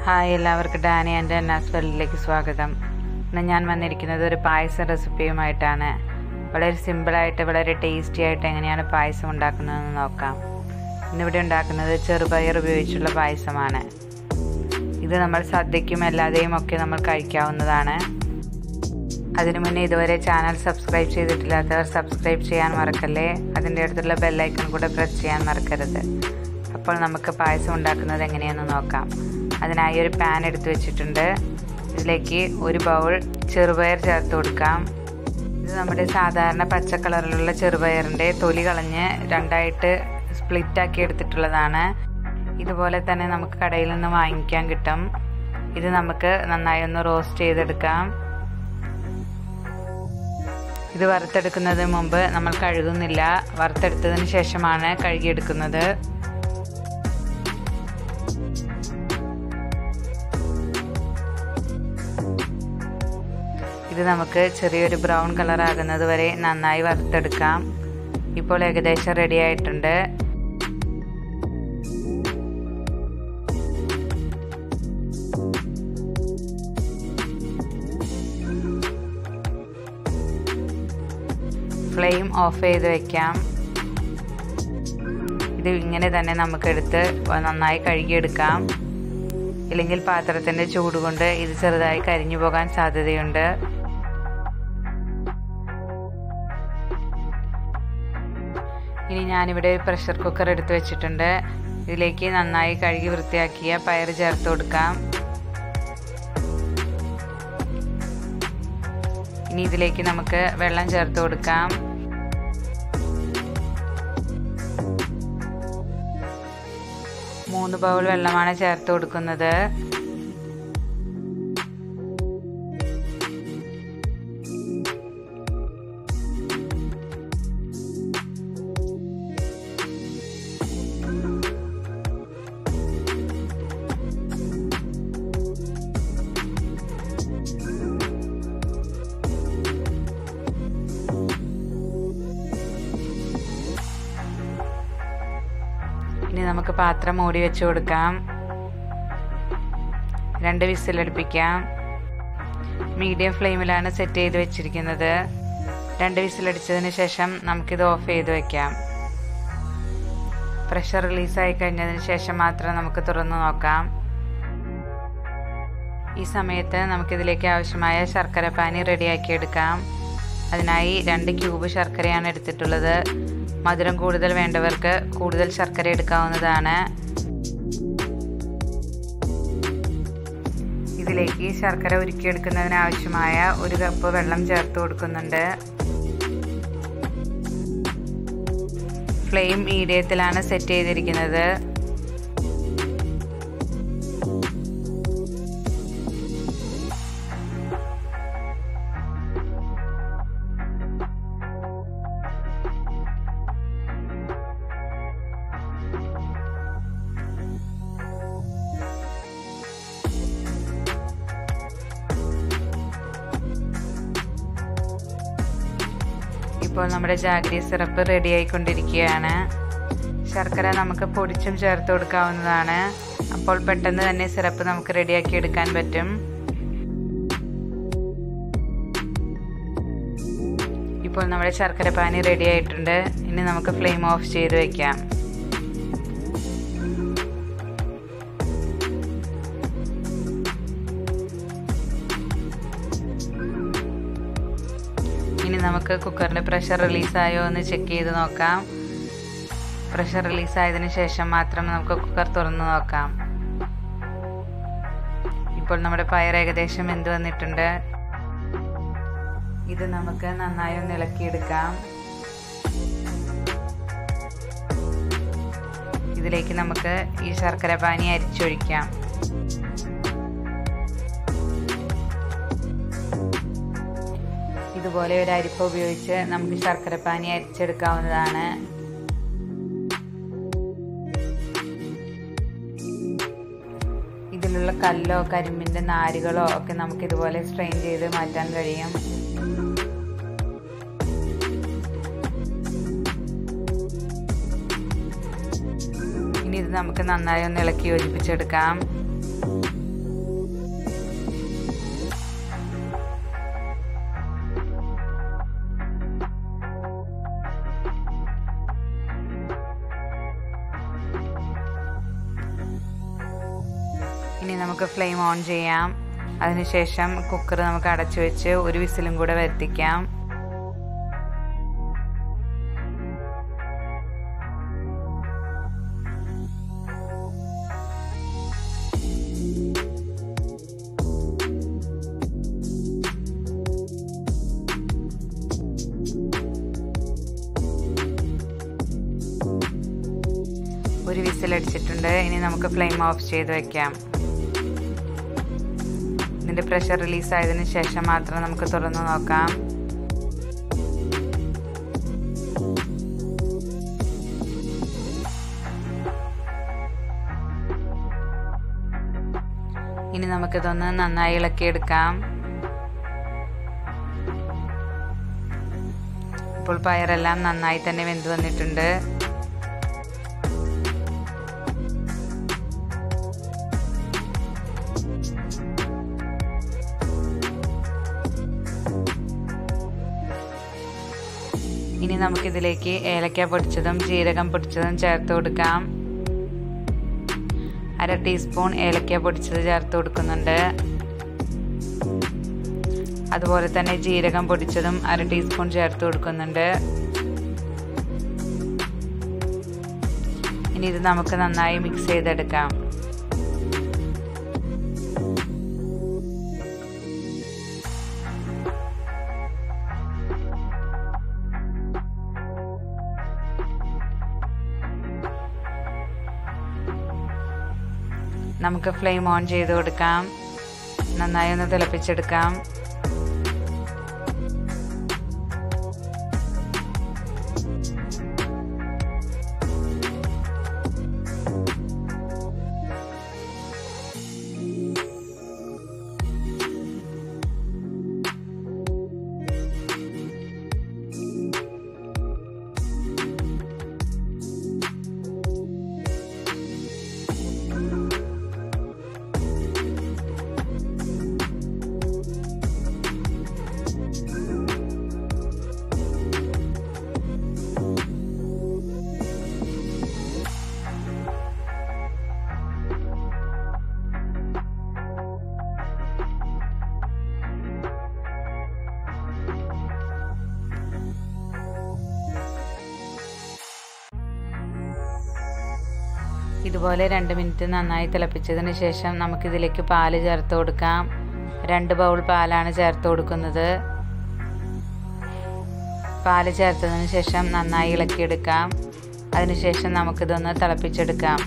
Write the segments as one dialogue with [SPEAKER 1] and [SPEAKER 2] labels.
[SPEAKER 1] hi എല്ലാവർക്കും Dani and അന്നാസ് വെല്ലിലേക്ക് സ്വാഗതം ഇന്ന് ഞാൻ വന്നിരിക്കുന്നത് ഒരു പായസ റെസിപ്പിയുമായിട്ടാണ് വളരെ സിമ്പിളായിട്ട് വളരെ ടേസ്റ്റി ആയിട്ട് എങ്ങനെയാണ് പായസം ഉണ്ടാക്കുന്നതെന്ന് നോക്കാം ഇന്നിവിടെ ഉണ്ടാക്കുന്നത് ചെറുപയർ ഉപയോഗിച്ചുള്ള പായസമാണ് ഇത് നമ്മൾ സദ്യക്കും അല്ലാതെയും ഒക്കെ നമ്മൾ കഴിക്കാവുന്നതാണ് അതിനു മുന്നേ ഇതുവരെ ചാനൽ സബ്സ്ക്രൈബ് ചെയ്തിട്ടില്ലാത്തവർ സബ്സ്ക്രൈബ് ചെയ്യാൻ മറക്കല്ലേ അതിൻ്റെ അടുത്തുള്ള ബെല്ലൈക്കൺ കൂടെ പ്രസ് ചെയ്യാൻ മറക്കരുത് അപ്പോൾ നമുക്ക് പായസം ഉണ്ടാക്കുന്നത് എങ്ങനെയെന്ന് നോക്കാം അതിനായി ഒരു പാൻ എടുത്ത് വെച്ചിട്ടുണ്ട് ഇതിലേക്ക് ഒരു ബൗൾ ചെറുപയർ ചേർത്ത് കൊടുക്കാം ഇത് നമ്മുടെ സാധാരണ പച്ച കളറിലുള്ള ചെറുപയറിൻ്റെ തൊലി കളഞ്ഞ് രണ്ടായിട്ട് സ്പ്ലിറ്റാക്കി എടുത്തിട്ടുള്ളതാണ് ഇതുപോലെ തന്നെ നമുക്ക് കടയിൽ നിന്ന് വാങ്ങിക്കാൻ കിട്ടും ഇത് നമുക്ക് നന്നായി ഒന്ന് റോസ്റ്റ് ചെയ്തെടുക്കാം ഇത് വറുത്തെടുക്കുന്നതിന് മുമ്പ് നമ്മൾ കഴുകുന്നില്ല വറുത്തെടുത്തതിന് ശേഷമാണ് കഴുകിയെടുക്കുന്നത് ഇത് നമുക്ക് ചെറിയൊരു ബ്രൗൺ കളർ ആകുന്നത് വരെ നന്നായി വറുത്തെടുക്കാം ഇപ്പോൾ ഏകദേശം റെഡി ആയിട്ടുണ്ട് ഫ്ലെയിം ഓഫ് ചെയ്ത് വെക്കാം ഇത് ഇങ്ങനെ തന്നെ നമുക്കെടുത്ത് നന്നായി കഴുകിയെടുക്കാം ഇല്ലെങ്കിൽ പാത്രത്തിൻ്റെ ചൂട് കൊണ്ട് ഇത് ചെറുതായി കരിഞ്ഞു പോകാൻ സാധ്യതയുണ്ട് ഇനി ഞാനിവിടെ ഒരു പ്രഷർ കുക്കർ എടുത്ത് വെച്ചിട്ടുണ്ട് ഇതിലേക്ക് നന്നായി കഴുകി വൃത്തിയാക്കിയ പയർ ചേർത്ത് കൊടുക്കാം ഇനി ഇതിലേക്ക് നമുക്ക് വെള്ളം ചേർത്ത് കൊടുക്കാം മൂന്ന് ബൗൾ വെള്ളമാണ് ചേർത്ത് കൊടുക്കുന്നത് ഇനി നമുക്ക് പാത്രം മൂടി വെച്ച് കൊടുക്കാം രണ്ട് വിസിലടുപ്പിക്കാം മീഡിയം ഫ്ലെയിമിലാണ് സെറ്റ് ചെയ്ത് വെച്ചിരിക്കുന്നത് രണ്ട് വിസിലടിച്ചതിന് ശേഷം നമുക്കിത് ഓഫ് ചെയ്ത് വെക്കാം പ്രഷർ റിലീസായി കഴിഞ്ഞതിന് ശേഷം മാത്രം നമുക്ക് തുറന്നു നോക്കാം ഈ സമയത്ത് നമുക്കിതിലേക്ക് ആവശ്യമായ ശർക്കര പാനി റെഡിയാക്കി എടുക്കാം അതിനായി രണ്ട് ക്യൂബ് ശർക്കരയാണ് എടുത്തിട്ടുള്ളത് മധുരം കൂടുതൽ വേണ്ടവർക്ക് കൂടുതൽ ശർക്കര എടുക്കാവുന്നതാണ് ഇതിലേക്ക് ശർക്കര ഉരുക്കിയെടുക്കുന്നതിന് ആവശ്യമായ ഒരു കപ്പ് വെള്ളം ചേർത്ത് കൊടുക്കുന്നുണ്ട് ഫ്ലെയിം മീഡിയത്തിലാണ് സെറ്റ് ചെയ്തിരിക്കുന്നത് ഇപ്പോൾ നമ്മുടെ ജാഗ്രി സിറപ്പ് റെഡി ആയിക്കൊണ്ടിരിക്കുകയാണ് ശർക്കര നമുക്ക് പൊടിച്ചും ചേർത്ത് കൊടുക്കാവുന്നതാണ് അപ്പോൾ പെട്ടെന്ന് തന്നെ സിറപ്പ് നമുക്ക് റെഡിയാക്കി എടുക്കാൻ പറ്റും ഇപ്പോൾ നമ്മുടെ ശർക്കര പാനി റെഡി ആയിട്ടുണ്ട് ഇനി നമുക്ക് ഫ്ലെയിം ഓഫ് ചെയ്ത് വെക്കാം ഇനി നമുക്ക് കുക്കറിൻ്റെ പ്രഷർ റിലീസായോ എന്ന് ചെക്ക് ചെയ്ത് നോക്കാം പ്രഷർ റിലീസായതിനു ശേഷം മാത്രം നമുക്ക് കുക്കർ തുറന്നു നോക്കാം ഇപ്പോൾ നമ്മുടെ പയർ ഏകദേശം എന്ത് വന്നിട്ടുണ്ട് ഇത് നമുക്ക് നന്നായി ഒന്ന് ഇളക്കിയെടുക്കാം ഇതിലേക്ക് നമുക്ക് ഈ ശർക്കര പാനി അരിച്ചൊഴിക്കാം ഇതുപോലെ ഒരു അരിപ്പ ഉപയോഗിച്ച് നമുക്ക് ശർക്കരപ്പാനി അരിച്ചെടുക്കാവുന്നതാണ് ഇതിലുള്ള കല്ലോ കരിമ്പിൻ്റെ നാരുകളോ ഒക്കെ നമുക്ക് ഇതുപോലെ സ്ട്രെയിൻ ചെയ്ത് മാറ്റാൻ കഴിയും ഇനി ഇത് നമുക്ക് നന്നായി ഒന്ന് ഇളക്കി യോജിപ്പിച്ചെടുക്കാം ഇനി നമുക്ക് ഫ്ലെയിം ഓൺ ചെയ്യാം അതിനുശേഷം കുക്കർ നമുക്ക് അടച്ചു വെച്ച് ഒരു വിസിലും കൂടെ വരുത്തിക്കാം ഒരു വിസിലടിച്ചിട്ടുണ്ട് ഇനി നമുക്ക് ഫ്ലെയിം ഓഫ് ചെയ്ത് വെക്കാം ഇതിൻ്റെ പ്രഷർ റിലീസ് ആയതിനു ശേഷം മാത്രം നമുക്ക് തുറന്നു നോക്കാം ഇനി നമുക്കിതൊന്ന് നന്നായി ഇളക്കിയെടുക്കാം ഇപ്പോൾ പയറെല്ലാം നന്നായി തന്നെ വെന്ത് വന്നിട്ടുണ്ട് ഇനി നമുക്കിതിലേക്ക് ഏലക്ക പൊടിച്ചതും ജീരകം പൊടിച്ചതും ചേർത്ത് കൊടുക്കാം അര ടീസ്പൂൺ ഏലക്ക പൊടിച്ചത് ചേർത്ത് കൊടുക്കുന്നുണ്ട് അതുപോലെ തന്നെ ജീരകം പൊടിച്ചതും അര ടീസ്പൂൺ ചേർത്ത് കൊടുക്കുന്നുണ്ട് ഇനി ഇത് നമുക്ക് നന്നായി മിക്സ് ചെയ്തെടുക്കാം നമുക്ക് ഫ്ലെയിം ഓൺ ചെയ്ത് കൊടുക്കാം നന്നായി ഒന്ന് തിളപ്പിച്ചെടുക്കാം ഇതുപോലെ രണ്ട് മിനിറ്റ് നന്നായി തിളപ്പിച്ചതിന് ശേഷം നമുക്കിതിലേക്ക് പാല് ചേർത്ത് കൊടുക്കാം രണ്ട് ബൗൾ പാലാണ് ചേർത്ത് കൊടുക്കുന്നത് പാല് ചേർത്തതിന് ശേഷം നന്നായി ഇളക്കിയെടുക്കാം അതിനുശേഷം നമുക്കിതൊന്ന് തിളപ്പിച്ചെടുക്കാം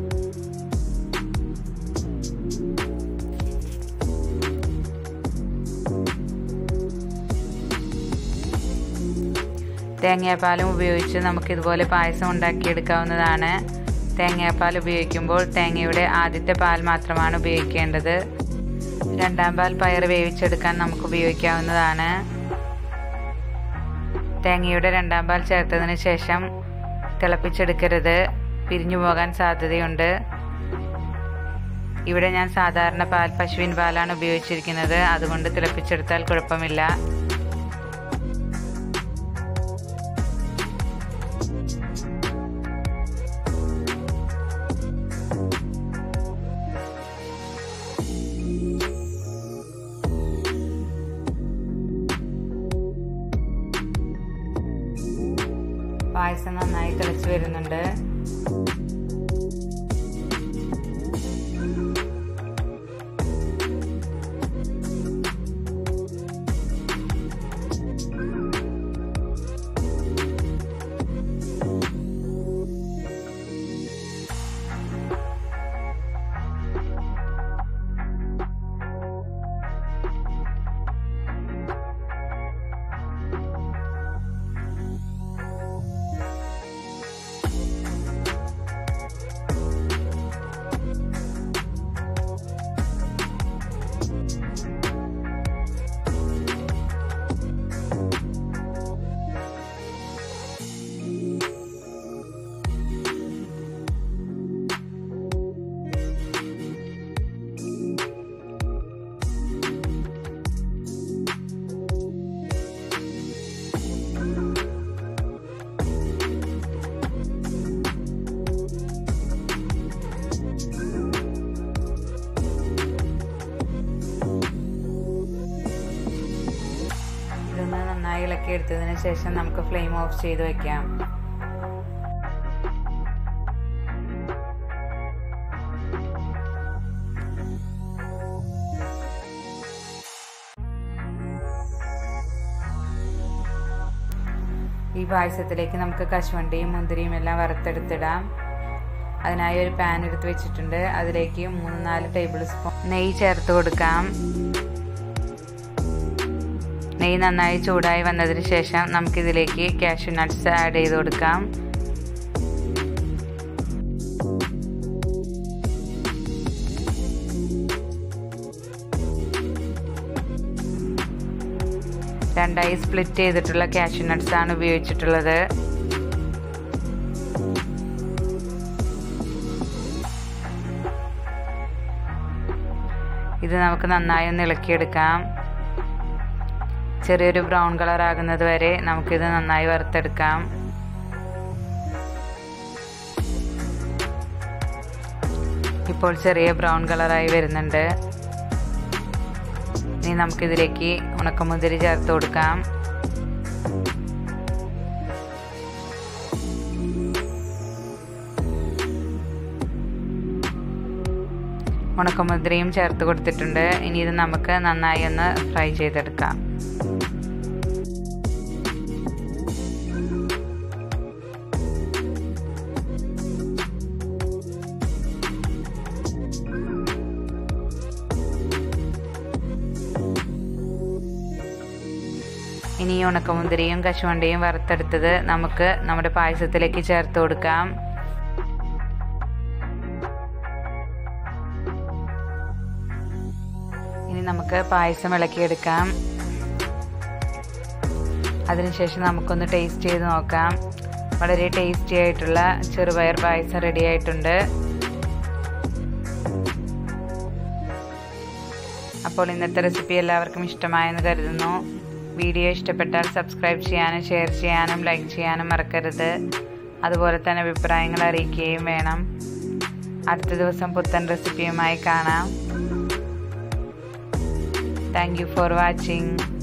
[SPEAKER 1] തേങ്ങാപ്പാലും ഉപയോഗിച്ച് നമുക്കിതുപോലെ പായസം ഉണ്ടാക്കിയെടുക്കാവുന്നതാണ് തേങ്ങാപ്പാൽ ഉപയോഗിക്കുമ്പോൾ തേങ്ങയുടെ ആദ്യത്തെ പാൽ മാത്രമാണ് ഉപയോഗിക്കേണ്ടത് രണ്ടാം പാൽ പയർ വേവിച്ചെടുക്കാൻ നമുക്ക് ഉപയോഗിക്കാവുന്നതാണ് തേങ്ങയുടെ രണ്ടാം പാൽ ചേർത്തതിന് ശേഷം തിളപ്പിച്ചെടുക്കരുത് പിരിഞ്ഞു പോകാൻ സാധ്യതയുണ്ട് ഇവിടെ ഞാൻ സാധാരണ പാൽ പശുവിൻ പാലാണ് ഉപയോഗിച്ചിരിക്കുന്നത് അതുകൊണ്ട് തിളപ്പിച്ചെടുത്താൽ കുഴപ്പമില്ല പായസം നന്നായി തിളച്ച് വരുന്നുണ്ട് നന്നായി ഇളക്കി എടുത്തതിന് ശേഷം നമുക്ക് ഫ്ലെയിം ഓഫ് ചെയ്ത് വെക്കാം ഈ പായസത്തിലേക്ക് നമുക്ക് കശുവണ്ടിയും മുന്തിരിയും എല്ലാം വറുത്തെടുത്തിടാം അതിനായി ഒരു പാൻ എടുത്ത് വെച്ചിട്ടുണ്ട് അതിലേക്ക് മൂന്ന് നാല് ടേബിൾ സ്പൂൺ നെയ്യ് ചേർത്ത് കൊടുക്കാം നെയ്യ് നന്നായി ചൂടായി വന്നതിന് ശേഷം നമുക്കിതിലേക്ക് കാഷ്യൂ നട്ട്സ് ആഡ് ചെയ്ത് കൊടുക്കാം രണ്ടായി സ്പ്ലിറ്റ് ചെയ്തിട്ടുള്ള കാഷ്യൂ നട്ട്സ് ആണ് ഉപയോഗിച്ചിട്ടുള്ളത് ഇത് നമുക്ക് നന്നായി ഒന്ന് ഇളക്കിയെടുക്കാം ചെറിയൊരു ബ്രൗൺ കളർ ആകുന്നത് വരെ നമുക്കിത് നന്നായി വറുത്തെടുക്കാം ഇപ്പോൾ ചെറിയ ബ്രൗൺ കളറായി വരുന്നുണ്ട് ഇനി നമുക്കിതിലേക്ക് ഉണക്കമുന്തിരി ചേർത്ത് കൊടുക്കാം ഉണക്കമുദ്രയും ചേർത്ത് കൊടുത്തിട്ടുണ്ട് ഇനി ഇത് നമുക്ക് നന്നായി ഒന്ന് ഫ്രൈ ചെയ്തെടുക്കാം ഇനി ഈ ഉണക്കമുന്തിരിയും കശുവണ്ടിയും വറുത്തെടുത്തത് നമുക്ക് നമ്മുടെ പായസത്തിലേക്ക് ചേർത്ത് കൊടുക്കാം ഇനി നമുക്ക് പായസം ഇളക്കിയെടുക്കാം അതിനുശേഷം നമുക്കൊന്ന് ടേസ്റ്റ് ചെയ്ത് നോക്കാം വളരെ ടേസ്റ്റി ആയിട്ടുള്ള ചെറുപയർ പായസം റെഡി ആയിട്ടുണ്ട് അപ്പോൾ ഇന്നത്തെ റെസിപ്പി എല്ലാവർക്കും ഇഷ്ടമായെന്ന് കരുതുന്നു വീഡിയോ ഇഷ്ടപ്പെട്ടാൽ സബ്സ്ക്രൈബ് ചെയ്യാനും ഷെയർ ചെയ്യാനും ലൈക്ക് ചെയ്യാനും മറക്കരുത് അതുപോലെ തന്നെ അഭിപ്രായങ്ങൾ അറിയിക്കുകയും വേണം അടുത്ത ദിവസം പുത്തൻ റെസിപ്പിയുമായി കാണാം താങ്ക് യു ഫോർ വാച്ചിങ്